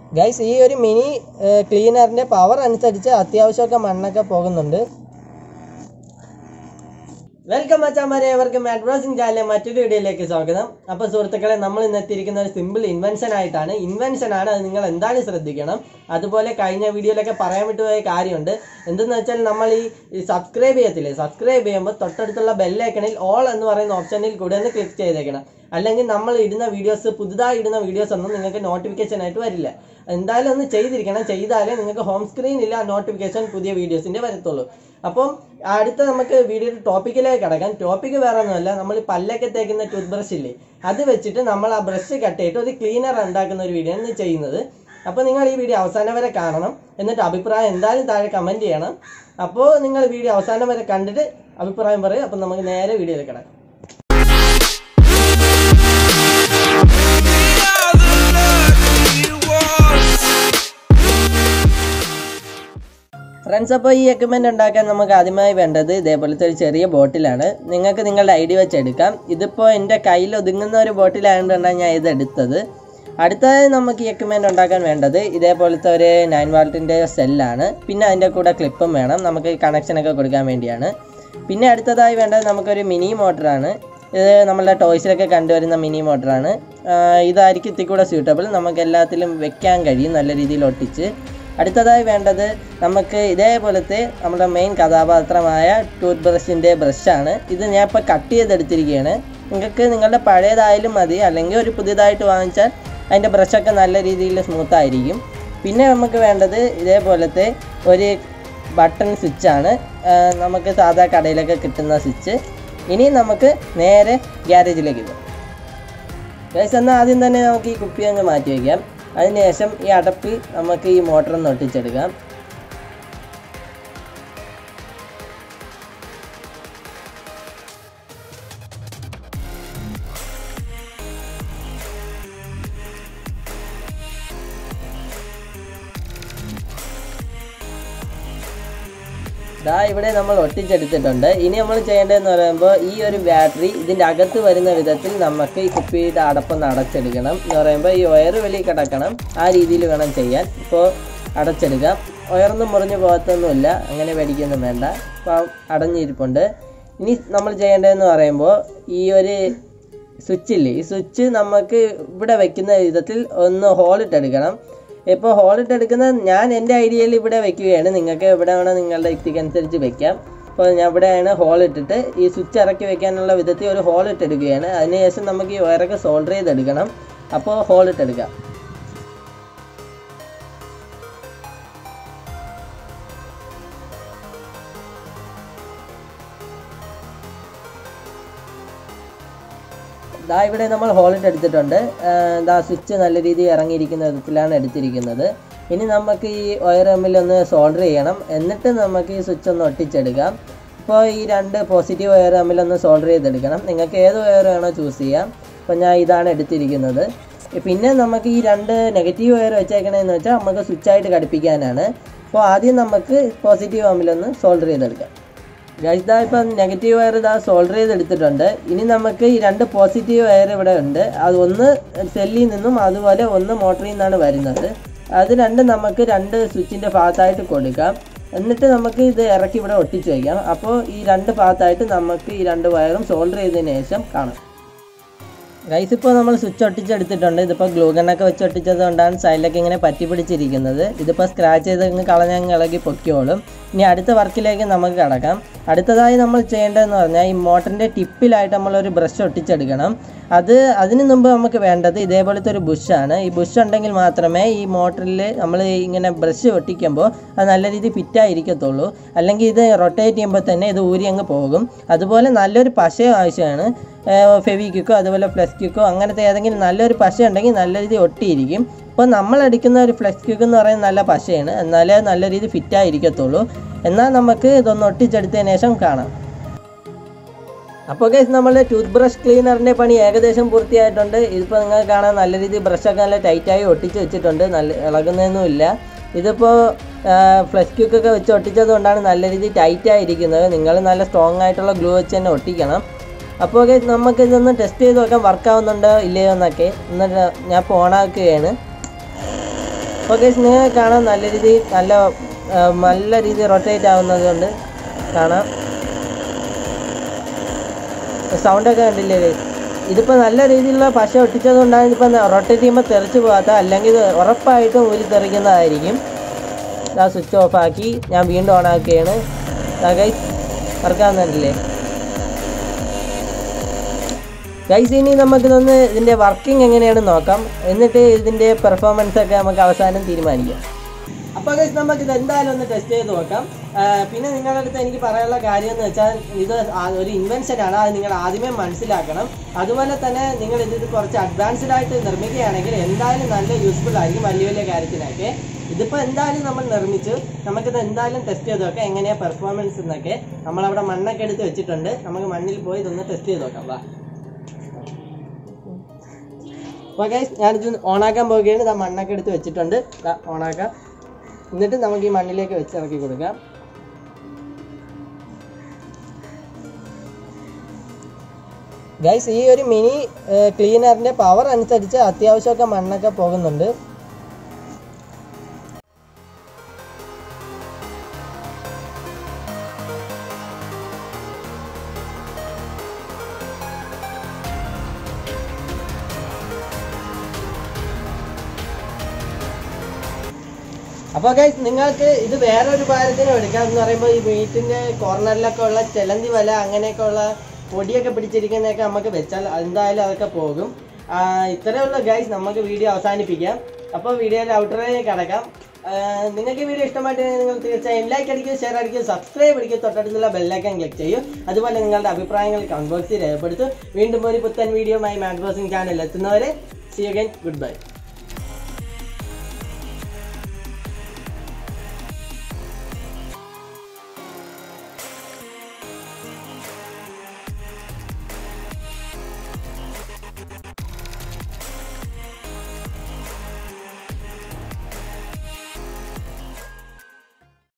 Guys ഈ ഒരു mini ക്ലീനറിന്റെ power അനുസരിച്ച് അത്യാവശ്യമൊക്കെ മണ്ണൊക്കെ പോകുന്നുണ്ട് വെൽക്കം മച്ചാമാരെ ഏവർക്കും അഡ്വാൻസിംഗ് ചാനലിലെ മറ്റൊരു വീഡിയോയിലേക്ക് സ്വാഗതം അപ്പോൾ സുഹൃത്തുക്കളെ നമ്മൾ ഇന്ന് എത്തിയിരിക്കുന്ന ഒരു സിമ്പിൾ ഇൻവെൻഷൻ ആയിട്ടാണ് ഇൻവെൻഷൻ ആണ് അത് നിങ്ങൾ എന്തായാലും ശ്രദ്ധിക്കണം അതുപോലെ കഴിഞ്ഞ വീഡിയോയിലൊക്കെ പറയാൻ വിട്ടുപോയ കാര്യമുണ്ട് എന്തെന്ന് വെച്ചാൽ നമ്മൾ ഈ സബ്സ്ക്രൈബ് ചെയ്യത്തില്ലേ സബ്സ്ക്രൈബ് ചെയ്യുമ്പോൾ തൊട്ടടുത്തുള്ള ബെല്ലൈക്കണിൽ ഓൾ എന്ന് പറയുന്ന ഓപ്ഷനിൽ കൂടെ ഒന്ന് ക്ലിക്ക് ചെയ്തേക്കണം അല്ലെങ്കിൽ നമ്മൾ ഇടുന്ന വീഡിയോസ് പുതുതായി ഇടുന്ന വീഡിയോസ് ഒന്നും നിങ്ങൾക്ക് നോട്ടിഫിക്കേഷൻ ആയിട്ട് വരില്ല എന്തായാലും ഒന്ന് ചെയ്തിരിക്കണം ചെയ്താലേ നിങ്ങൾക്ക് ഹോം സ്ക്രീനിൽ ആ നോട്ടിഫിക്കേഷൻ പുതിയ വീഡിയോസിന്റെ വരത്തുള്ളൂ അപ്പം അടുത്ത നമുക്ക് വീഡിയോയുടെ ടോപ്പിക്കിലേക്ക് കിടക്കാം ടോപ്പിക്ക് വേറെ ഒന്നുമല്ല നമ്മൾ പല്ലൊക്കെ തേക്കുന്ന ടൂത്ത് ബ്രഷ് ഇല്ലേ അത് വെച്ചിട്ട് നമ്മൾ ആ ബ്രഷ് കട്ട് ചെയ്തിട്ട് ഒരു ക്ലീനർ ഉണ്ടാക്കുന്ന ഒരു വീഡിയോ ആണ് ചെയ്യുന്നത് അപ്പോൾ നിങ്ങൾ ഈ വീഡിയോ അവസാനം വരെ കാണണം എന്നിട്ട് അഭിപ്രായം എന്തായാലും താഴെ കമൻറ്റ് ചെയ്യണം അപ്പോൾ നിങ്ങൾ വീഡിയോ അവസാനം വരെ കണ്ടിട്ട് അഭിപ്രായം പറയും അപ്പം നമുക്ക് നേരെ വീഡിയോയിലേക്ക് കിടക്കാം ഫ്രണ്ട്സ് അപ്പോൾ ഈ എക്യുപ്മെൻ്റ് ഉണ്ടാക്കാൻ നമുക്ക് ആദ്യമായി വേണ്ടത് ഇതേപോലത്തെ ഒരു ചെറിയ ബോട്ടിലാണ് നിങ്ങൾക്ക് നിങ്ങളുടെ ഐ ഡി വെച്ച് എടുക്കാം ഇതിപ്പോൾ എൻ്റെ കയ്യിൽ ഒതുങ്ങുന്ന ഒരു ബോട്ടിലായതുകൊണ്ടാണ് ഞാൻ ഇത് എടുത്തത് അടുത്തതായി നമുക്ക് ഈ എക്യുപ്മെൻ്റ് ഉണ്ടാക്കാൻ വേണ്ടത് ഇതേപോലത്തെ ഒരു നയൻ വാൾട്ടിൻ്റെ സെല്ലാണ് പിന്നെ അതിൻ്റെ കൂടെ ക്ലിപ്പും വേണം നമുക്ക് കണക്ഷനൊക്കെ കൊടുക്കാൻ വേണ്ടിയാണ് പിന്നെ അടുത്തതായി വേണ്ടത് നമുക്കൊരു മിനി മോട്ടറാണ് ഇത് നമ്മളുടെ ടോയ്സിലൊക്കെ കണ്ടുവരുന്ന മിനി മോട്ടറാണ് ഇതായിരിക്കും ഇത്തിരി കൂടെ സ്യൂട്ടബിൾ നമുക്ക് എല്ലാത്തിലും വെക്കാൻ കഴിയും നല്ല രീതിയിൽ ഒട്ടിച്ച് അടുത്തതായി വേണ്ടത് നമുക്ക് ഇതേപോലത്തെ നമ്മുടെ മെയിൻ കഥാപാത്രമായ ടൂത്ത് ബ്രഷിൻ്റെ ബ്രഷാണ് ഇത് ഞാൻ ഇപ്പോൾ കട്ട് ചെയ്തെടുത്തിരിക്കുകയാണ് നിങ്ങൾക്ക് നിങ്ങളുടെ പഴയതായാലും മതി അല്ലെങ്കിൽ ഒരു പുതിയതായിട്ട് വാങ്ങിച്ചാൽ അതിൻ്റെ ബ്രഷൊക്കെ നല്ല രീതിയിൽ സ്മൂത്ത് ആയിരിക്കും പിന്നെ നമുക്ക് വേണ്ടത് ഇതേപോലത്തെ ഒരു ബട്ടൺ സ്വിച്ചാണ് നമുക്ക് സാധാ കടയിലൊക്കെ കിട്ടുന്ന സ്വിച്ച് ഇനി നമുക്ക് നേരെ ഗ്യാരേജിലേക്ക് പോകാം ഗൈസ് എന്നാൽ ആദ്യം തന്നെ നമുക്ക് ഈ കുപ്പി അങ്ങ് മാറ്റി വയ്ക്കാം അതിനുശേഷം ഈ അടപ്പിൽ നമുക്ക് ഈ മോട്ടർ ഒന്ന് ഒട്ടിച്ചെടുക്കാം ദാ ഇവിടെ നമ്മൾ ഒട്ടിച്ചെടുത്തിട്ടുണ്ട് ഇനി നമ്മൾ ചെയ്യേണ്ടതെന്ന് പറയുമ്പോൾ ഈ ഒരു ബാറ്ററി ഇതിൻ്റെ അകത്ത് വരുന്ന വിധത്തിൽ നമുക്ക് ഈ കുപ്പിയുടെ അടപ്പൊന്ന് അടച്ചെടുക്കണം എന്ന് പറയുമ്പോൾ ഈ വയറ് വെളി കിടക്കണം ആ രീതിയിൽ വേണം ചെയ്യാൻ ഇപ്പോൾ അടച്ചെടുക്കാം വയറൊന്നും മുറിഞ്ഞു പോകത്തൊന്നുമില്ല അങ്ങനെ പേടിക്കൊന്നും വേണ്ട അപ്പോൾ അടഞ്ഞിരിപ്പുണ്ട് ഇനി നമ്മൾ ചെയ്യേണ്ടതെന്ന് പറയുമ്പോൾ ഈ ഒരു സ്വിച്ചില്ലേ ഈ സ്വിച്ച് നമുക്ക് ഇവിടെ വെക്കുന്ന വിധത്തിൽ ഒന്ന് ഹോളിട്ടെടുക്കണം ഇപ്പോൾ ഹോളിട്ട് എടുക്കുന്നത് ഞാൻ എൻ്റെ ഐഡിയയിൽ ഇവിടെ വെക്കുകയാണ് നിങ്ങൾക്ക് എവിടെ വേണം നിങ്ങളുടെ യുക്തിക്കനുസരിച്ച് വെക്കാം അപ്പോൾ ഞാൻ ഇവിടെയാണ് ഹോൾ ഇട്ടിട്ട് ഈ സ്വിച്ച് ഇറക്കി വെക്കാനുള്ള വിധത്തിൽ ഒരു ഹോൾ ഇട്ടെടുക്കുകയാണ് അതിനുശേഷം നമുക്ക് ഈ വയറൊക്കെ സോൾഡർ ചെയ്തെടുക്കണം അപ്പോൾ ഹോൾ ഇട്ടെടുക്കാം ദാ ഇവിടെ നമ്മൾ ഹോളിട്ട് എടുത്തിട്ടുണ്ട് ദാ സ്വിച്ച് നല്ല രീതിയിൽ ഇറങ്ങിയിരിക്കുന്ന വിധത്തിലാണ് എടുത്തിരിക്കുന്നത് ഇനി നമുക്ക് ഈ വയർ തമ്മിലൊന്ന് സോൾഡർ ചെയ്യണം എന്നിട്ട് നമുക്ക് ഈ സ്വിച്ച് ഒന്ന് ഒട്ടിച്ചെടുക്കാം ഇപ്പോൾ ഈ രണ്ട് പോസിറ്റീവ് വയർ തമ്മിലൊന്ന് സോൾഡർ ചെയ്തെടുക്കണം നിങ്ങൾക്ക് ഏത് വയർ വേണോ ചൂസ് ചെയ്യാം അപ്പോൾ ഞാൻ ഇതാണ് എടുത്തിരിക്കുന്നത് പിന്നെ നമുക്ക് ഈ രണ്ട് നെഗറ്റീവ് വയർ വെച്ചേക്കണതെന്ന് വെച്ചാൽ നമുക്ക് സ്വിച്ചായിട്ട് ഘടിപ്പിക്കാനാണ് അപ്പോൾ ആദ്യം നമുക്ക് പോസിറ്റീവ് തമ്മിലൊന്ന് സോൾഡർ ചെയ്തെടുക്കാം ഗൈസ് ഇതാ ഇപ്പം നെഗറ്റീവ് വയർ ഇതാ സോൾഡർ ചെയ്തെടുത്തിട്ടുണ്ട് ഇനി നമുക്ക് ഈ രണ്ട് പോസിറ്റീവ് വയർ ഇവിടെ ഉണ്ട് അത് ഒന്ന് സെല്ലിൽ നിന്നും അതുപോലെ ഒന്ന് മോട്ടറിൽ നിന്നാണ് വരുന്നത് അത് രണ്ടും നമുക്ക് രണ്ട് സ്വിച്ചിൻ്റെ ഭാഗത്തായിട്ട് കൊടുക്കാം എന്നിട്ട് നമുക്ക് ഇത് ഇറക്കി ഇവിടെ ഒട്ടിച്ച് വയ്ക്കാം അപ്പോൾ ഈ രണ്ട് ഭാഗത്തായിട്ട് നമുക്ക് ഈ രണ്ട് വയറും സോൾഡർ ചെയ്തതിന് ശേഷം കാണാം ഗൈസ് ഇപ്പോൾ നമ്മൾ സ്വിച്ച് ഒട്ടിച്ചെടുത്തിട്ടുണ്ട് ഇതിപ്പോൾ ഗ്ലൂ ഗണ്ണൊക്കെ വെച്ച് ഒട്ടിച്ചത് കൊണ്ടാണ് സൈഡിലൊക്കെ ഇങ്ങനെ പറ്റി പിടിച്ചിരിക്കുന്നത് ഇതിപ്പോൾ സ്ക്രാച്ച് ചെയ്ത് ഇങ്ങ് കളഞ്ഞങ്ങ് ഇളകി പൊക്കിയോളും ഇനി അടുത്ത വർക്കിലേക്ക് നമുക്ക് കിടക്കാം അടുത്തതായി നമ്മൾ ചെയ്യേണ്ടതെന്ന് പറഞ്ഞാൽ ഈ മോട്ടറിൻ്റെ ടിപ്പിലായിട്ട് നമ്മളൊരു ബ്രഷ് ഒട്ടിച്ചെടുക്കണം അത് അതിന് മുമ്പ് നമുക്ക് വേണ്ടത് ഇതേപോലത്തെ ഒരു ബുഷാണ് ഈ ബുഷ് ഉണ്ടെങ്കിൽ മാത്രമേ ഈ മോട്ടറിൽ നമ്മൾ ഇങ്ങനെ ബ്രഷ് ഒട്ടിക്കുമ്പോൾ അത് നല്ല രീതിയിൽ ഫിറ്റായിരിക്കത്തുള്ളൂ അല്ലെങ്കിൽ ഇത് റൊട്ടേറ്റ് ചെയ്യുമ്പോൾ തന്നെ ഇത് ഊരി അങ്ങ് പോകും അതുപോലെ നല്ലൊരു പശയും ആവശ്യമാണ് ഫെവിക്വിക്കോ അതുപോലെ ഫ്ലെക്സ് ക്വിക്കോ അങ്ങനത്തെ ഏതെങ്കിലും നല്ലൊരു പശ ഉണ്ടെങ്കിൽ നല്ല രീതിയിൽ ഒട്ടിയിരിക്കും ഇപ്പോൾ നമ്മൾ അടിക്കുന്ന ഒരു ഫ്ലെക്സ് ക്വിക്ക് എന്ന് പറയുന്നത് നല്ല പശയാണ് എന്നാലേ നല്ല രീതിയിൽ ഫിറ്റായിരിക്കത്തുള്ളൂ എന്നാൽ നമുക്ക് ഇതൊന്ന് ഒട്ടിച്ചെടുത്തതിന് ശേഷം കാണാം അപ്പോൾ കേസ് നമ്മളുടെ ടൂത്ത് ബ്രഷ് ക്ലീനറിൻ്റെ പണി ഏകദേശം പൂർത്തിയായിട്ടുണ്ട് ഇതിപ്പോൾ നിങ്ങൾക്ക് കാണാൻ നല്ല രീതിയിൽ ബ്രഷൊക്കെ നല്ല ടൈറ്റായി ഒട്ടിച്ച് വെച്ചിട്ടുണ്ട് നല്ല ഇളകുന്നതൊന്നുമില്ല ഇതിപ്പോൾ ഫ്ലഷ് ക്യൂക്കൊക്കെ വെച്ച് ഒട്ടിച്ചത് കൊണ്ടാണ് നല്ല രീതിയിൽ ടൈറ്റ് ആയിരിക്കുന്നത് നിങ്ങൾ നല്ല സ്ട്രോങ് ആയിട്ടുള്ള ഗ്ലൂ വെച്ച് തന്നെ ഒട്ടിക്കണം അപ്പോൾ ഒക്കെ നമുക്ക് ഇതൊന്ന് ടെസ്റ്റ് ചെയ്ത് നോക്കാം വർക്ക് ആവുന്നുണ്ടോ ഇല്ലയോ എന്നൊക്കെ എന്നിട്ട് ഞാൻ ഇപ്പോൾ ഓണാക്കുകയാണ് ഓക്കെ നിങ്ങൾ കാണാൻ നല്ല രീതിയിൽ നല്ല ആ, നല്ല രീതിയിൽ റൊട്ടേറ്റ് ആവുന്നത് കൊണ്ട് കാണാം സൗണ്ടൊക്കെ കണ്ടില്ലേ guys? ഇതിപ്പോൾ നല്ല രീതിയിലുള്ള പശ ഒട്ടിച്ചത് കൊണ്ടാണ് ഇതിപ്പോൾ റൊട്ടേറ്റ് ചെയ്യുമ്പോൾ തെറിച്ച് പോകാത്ത അല്ലെങ്കിൽ ഇത് ഉറപ്പായിട്ടും ഊരി തെറിക്കുന്നതായിരിക്കും ആ സ്വിച്ച് ഓഫ് ആക്കി ഞാൻ വീണ്ടും ഓൺ ആക്കുകയാണ് ഗൈസ് വർക്കാവുന്നുണ്ടല്ലേ ഗൈസ് ഇനി നമുക്കിതൊന്ന് ഇതിൻ്റെ വർക്കിംഗ് എങ്ങനെയാണെന്ന് നോക്കാം എന്നിട്ട് ഇതിൻ്റെ പെർഫോമൻസ് ഒക്കെ നമുക്ക് അവസാനം തീരുമാനിക്കാം അപ്പോൾ ഗൈസ് നമുക്ക് ഇത് എന്തായാലും ഒന്ന് ടെസ്റ്റ് ചെയ്ത് നോക്കാം ആ, പിന്നെ നിങ്ങളുടെ അടുത്ത് എനിക്ക് പറയാനുള്ള കാര്യം എന്ന് വെച്ചാൽ ഇത് ആ- ഒരു ഇൻവെൻഷൻ ആണ് അത് നിങ്ങൾ ആദ്യമേ മനസ്സിലാക്കണം അതുപോലെ തന്നെ നിങ്ങൾ ഇത് കുറച്ച് അഡ്വാൻസ്ഡ് ആയിട്ട് നിർമ്മിക്കുകയാണെങ്കിൽ എന്തായാലും നല്ല യൂസ്ഫുൾ ആയിരിക്കും വലിയ വലിയ കാര്യത്തിനൊക്കെ ഇതിപ്പോൾ എന്തായാലും നമ്മൾ നിർമ്മിച്ചു നമുക്കിത് എന്തായാലും ടെസ്റ്റ് ചെയ്ത് നോക്കാം എങ്ങനെയാണ് പെർഫോമൻസ് എന്നൊക്കെ നമ്മളവിടെ മണ്ണൊക്കെ എടുത്ത് വെച്ചിട്ടുണ്ട് നമുക്ക് മണ്ണിൽ പോയി ഇതൊന്ന് ടെസ്റ്റ് ചെയ്ത് നോക്കാം വാ അപ്പോൾ ഗൈസ് ഞാനിത് ഓണാക്കാൻ പോവുകയാണ് ഇതാ മണ്ണൊക്കെ എടുത്ത് വെച്ചിട്ടുണ്ട് ഇതാ ഓണാക്കാം എന്നിട്ട് നമുക്ക് ഈ മണ്ണിലേക്ക് വെച്ച് ഇറക്കി കൊടുക്കാം ഗൈസ് ഈ ഒരു മിനി ക്ലീനറിന്റെ പവർ അനുസരിച്ച് അത്യാവശ്യമൊക്കെ മണ്ണൊക്കെ പോകുന്നുണ്ട് അപ്പോൾ ഗൈസ് നിങ്ങൾക്ക് ഇത് വേറൊരു ഭാരത്തിനും എടുക്കാം എന്ന് പറയുമ്പോൾ ഈ മീറ്റിന്റെ കോർണറിലൊക്കെ ഉള്ള ചെലന്തി വല അങ്ങനെയൊക്കെ ഉള്ള പൊടിയൊക്കെ പിടിച്ചിരിക്കുന്നതൊക്കെ നമുക്ക് വെച്ചാൽ എന്തായാലും അതൊക്കെ പോകും ആ, ഇത്രയേ ഉള്ളൂ ഗൈസ് നമുക്ക് വീഡിയോ അവസാനിപ്പിക്കാം അപ്പോൾ വീഡിയോയുടെ ഔട്ടറിലേക്ക് കിടക്കാം നിങ്ങൾക്ക് വീഡിയോ ഇഷ്ടമായിട്ട് നിങ്ങൾ തീർച്ചയായും ലൈക്ക് അടിക്കുക ഷെയർ അടിക്കുക സബ്സ്ക്രൈബ് അടിക്കുക തൊട്ടടുത്തുള്ള ബെല്ലൈക്കൻ ക്ലിക്ക് ചെയ്യും അതുപോലെ നിങ്ങളുടെ അഭിപ്രായങ്ങൾ കമന്റ് ബോക്സിൽ രേഖപ്പെടുത്തും വീണ്ടും ഒരു പുത്തൻ video my mad bossing channel എത്തുന്നവരെ സി അഗൈൻ ഗുഡ് ബൈ